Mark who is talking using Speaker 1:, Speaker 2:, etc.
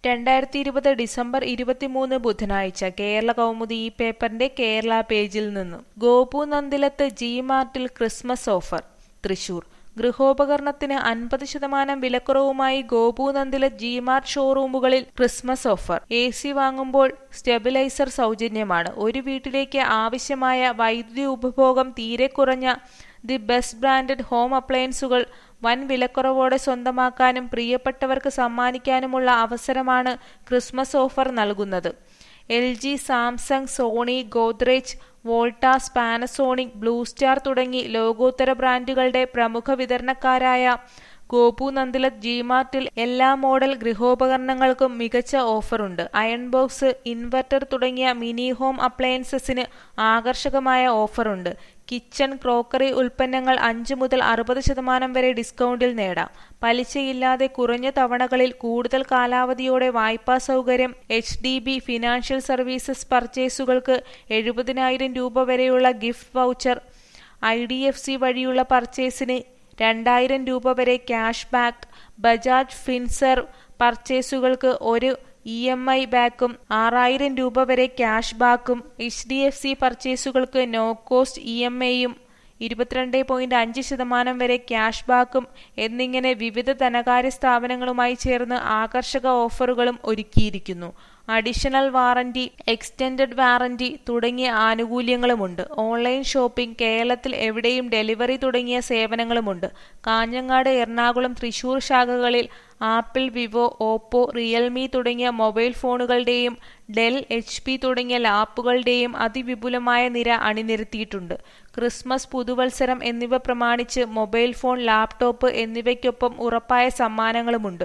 Speaker 1: രണ്ടായിരത്തി ഇരുപത് ഡിസംബർ ഇരുപത്തിമൂന്ന് ബുധനാഴ്ച കേരള കൗമുദി ഈ പേപ്പറിന്റെ കേരള പേജിൽ നിന്നും ഗോപു നന്ദിലത്ത് ജി മാർട്ടിൽ ക്രിസ്മസ് ഓഫർ തൃശൂർ ഗൃഹോപകരണത്തിന് അൻപത് ശതമാനം വിലക്കുറവുമായി ഗോപു നന്ദിലത്ത് ജി മാർട്ട് ഷോറൂമുകളിൽ ക്രിസ്മസ് ഓഫർ എ സി വാങ്ങുമ്പോൾ സ്റ്റെബിലൈസർ സൗജന്യമാണ് ഒരു വീട്ടിലേക്ക് ആവശ്യമായ വൈദ്യുതി ഉപഭോഗം തീരെ കുറഞ്ഞ ദി ബെസ്റ്റ് ബ്രാൻഡഡ് ഹോം അപ്ലയൻസുകൾ വൻ വിലക്കുറവോടെ സ്വന്തമാക്കാനും പ്രിയപ്പെട്ടവർക്ക് സമ്മാനിക്കാനുമുള്ള അവസരമാണ് ക്രിസ്മസ് ഓഫർ നൽകുന്നത് L G Samsung Sony Godrej Voltas Panasonic Blue Star തുടങ്ങി ലോകോത്തര ബ്രാൻഡുകളുടെ പ്രമുഖ വിതരണക്കാരായ ഗോപു നന്ദിലത് ജിമാർട്ടിൽ എല്ലാ മോഡൽ ഗൃഹോപകരണങ്ങൾക്കും മികച്ച ഓഫറുണ്ട് അയൺ ബോക്സ് ഇൻവെർട്ടർ തുടങ്ങിയ മിനി ഹോം അപ്ലയൻസസിന് ആകർഷകമായ ഓഫറുണ്ട് കിച്ചൺ ക്രോക്കറി ഉൽപ്പന്നങ്ങൾ അഞ്ച് മുതൽ അറുപത് ശതമാനം വരെ ഡിസ്കൗണ്ടിൽ നേടാം പലിശയില്ലാതെ കുറഞ്ഞ തവണകളിൽ കൂടുതൽ കാലാവധിയോടെ വായ്പാ സൗകര്യം H D B financial services പർച്ചേസുകൾക്ക് എഴുപതിനായിരം രൂപ വരെയുള്ള gift voucher I D F C വഴിയുള്ള പർച്ചേസിന് രണ്ടായിരം രൂപ വരെ ക്യാഷ് ബാക്ക് ബജാജ് ഫിൻസർവ് പർച്ചേസുകൾക്ക് ഒരു ഇ എം ഐ ബാക്കും ആറായിരം രൂപ വരെ ക്യാഷ് ബാക്കും എച്ച് ഡി എഫ് സി പർച്ചേസുകൾക്ക് നോ കോസ്റ്റ് ഇ എം ഐയും ഇരുപത്തിരണ്ട് പോയിന്റ് അഞ്ച് ശതമാനം വരെ ക്യാഷ് ബാക്കും എന്നിങ്ങനെ വിവിധ ധനകാര്യ സ്ഥാപനങ്ങളുമായി ചേർന്ന് ആകർഷക ഓഫറുകളും ഒരുക്കിയിരിക്കുന്നു അഡീഷണൽ വാറന്റി എക്സ്റ്റൻഡഡ് വാറന്റി തുടങ്ങിയ ആനുകൂല്യങ്ങളുമുണ്ട് ഓൺലൈൻ ഷോപ്പിംഗ് കേരളത്തിൽ എവിടെയും ഡെലിവറി തുടങ്ങിയ സേവനങ്ങളുമുണ്ട് കാഞ്ഞങ്ങാട് എറണാകുളം തൃശൂർ ശാഖകളിൽ ആപ്പിൾ വിവോ ഓപ്പോ റിയൽമി തുടങ്ങിയ മൊബൈൽ ഫോണുകളുടെയും ഡെൽ എച്ച് പി തുടങ്ങിയ ലാപ്പുകളുടെയും അതിവിപുലമായ നിര അണിനിരത്തിയിട്ടുണ്ട് ക്രിസ്മസ് പുതുവത്സരം എന്നിവ പ്രമാണിച്ച് മൊബൈൽ ഫോൺ ലാപ്ടോപ്പ് എന്നിവയ്ക്കൊപ്പം ഉറപ്പായ സമ്മാനങ്ങളുമുണ്ട്